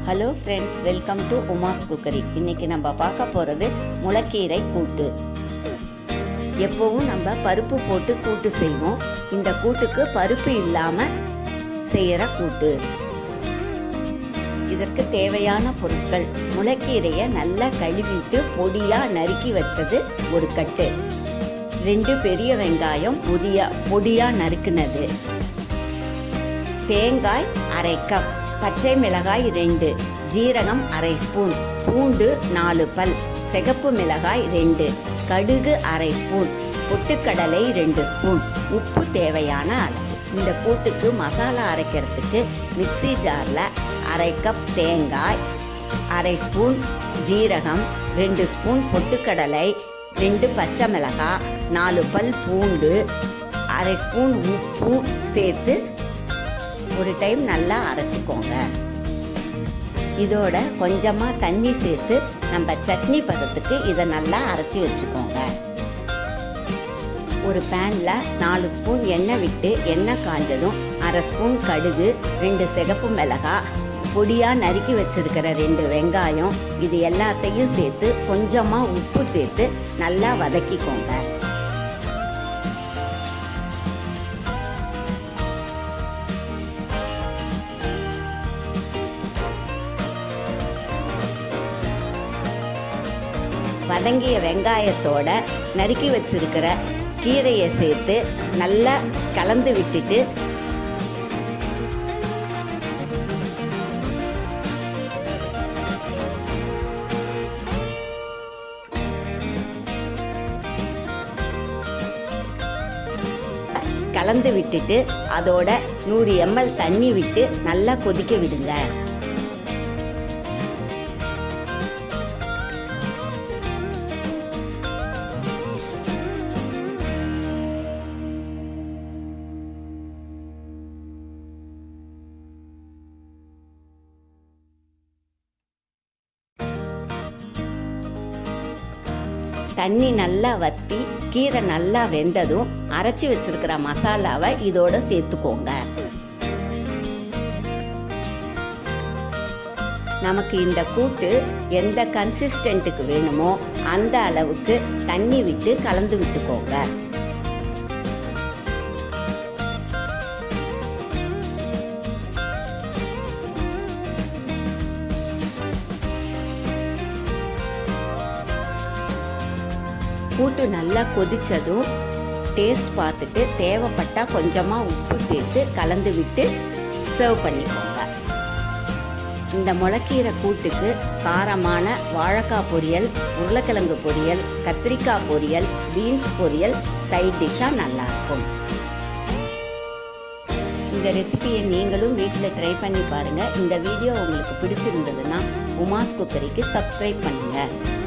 hello friends welcome to Uma's cookery இன்னைக்கு நம்ம பார்க்க போகிறது முளக்கீரை கூட்டு எப்போவும் நம்ம பருப்பு போட்டு கூட்டு செய்வோம் இந்த கூட்டுக்கு பருப்பு இல்லாமல் செய்கிற கூட்டு இதற்கு தேவையான பொருட்கள் முளக்கீரையை நல்லா கழுவிட்டு பொடியாக நறுக்கி வச்சது ஒரு கட்டு ரெண்டு பெரிய வெங்காயம் பொடியா பொடியாக நறுக்குனது தேங்காய் அரை கப் பச்சை மிளகாய் ரெண்டு ஜீரகம் அரை ஸ்பூன் பூண்டு நாலு பல் சிகப்பு மிளகாய் ரெண்டு கடுகு அரை ஸ்பூன் பொட்டுக்கடலை ரெண்டு ஸ்பூன் உப்பு தேவையான அளவு இந்த கூட்டுக்கு மசாலா அரைக்கிறதுக்கு மிக்சி ஜாரில் அரை கப் தேங்காய் அரை ஸ்பூன் ஜீரகம் ரெண்டு ஸ்பூன் பொட்டுக்கடலை ரெண்டு பச்சை மிளகாய் நாலு பல் பூண்டு அரை ஸ்பூன் உப்பு சேர்த்து ஒரு டைம் நல்லா அரைச்சிக்கோங்க இதோட கொஞ்சமாக தண்ணி சேர்த்து நம்ம சட்னி பதத்துக்கு இதை நல்லா அரைச்சி வச்சுக்கோங்க ஒரு பேனில் நாலு ஸ்பூன் எண்ணெய் விட்டு எண்ணெய் காஞ்சதும் அரை ஸ்பூன் கடுகு ரெண்டு சிகப்பு மிளகாய் பொடியாக நறுக்கி வச்சிருக்கிற ரெண்டு வெங்காயம் இது எல்லாத்தையும் சேர்த்து கொஞ்சமாக உப்பு சேர்த்து நல்லா வதக்கிக்கோங்க வதங்கிய வெங்காயத்தோட நறுக்கி வச்சிருக்கிற கீரையை சேர்த்து நல்லா கலந்து விட்டுட்டு கலந்து விட்டுட்டு அதோட நூறு எம்எல் தண்ணி விட்டு நல்லா கொதிக்க விடுங்க தண்ணி நல்லா வத்தி கீரை நல்லா வெந்ததும் அரைச்சி வச்சிருக்கிற மசாலாவை இதோட சேர்த்துக்கோங்க நமக்கு இந்த கூட்டு எந்த கன்சிஸ்டன்ட்டுக்கு வேணுமோ அந்த அளவுக்கு தண்ணி விட்டு கலந்து விட்டுக்கோங்க கூட்டு நல்லா கொதிச்சதும் டேஸ்ட் பார்த்துட்டு தேவைப்பட்டா கொஞ்சமாக உப்பு சேர்த்து கலந்து விட்டு சர்வ் பண்ணிக்கோங்க இந்த முளக்கீரை கூட்டுக்கு காரமான வாழைக்காய் பொரியல் உருளைக்கிழங்கு பொரியல் கத்திரிக்காய் பொரியல் பீன்ஸ் பொரியல் சைட் டிஷ்ஷாக நல்லாயிருக்கும் இந்த ரெசிபியை நீங்களும் வீட்டில் ட்ரை பண்ணி பாருங்கள் இந்த வீடியோ உங்களுக்கு பிடிச்சிருந்ததுன்னா உமாஸ் குக்கரிக்கு சப்ஸ்கிரைப் பண்ணுங்கள்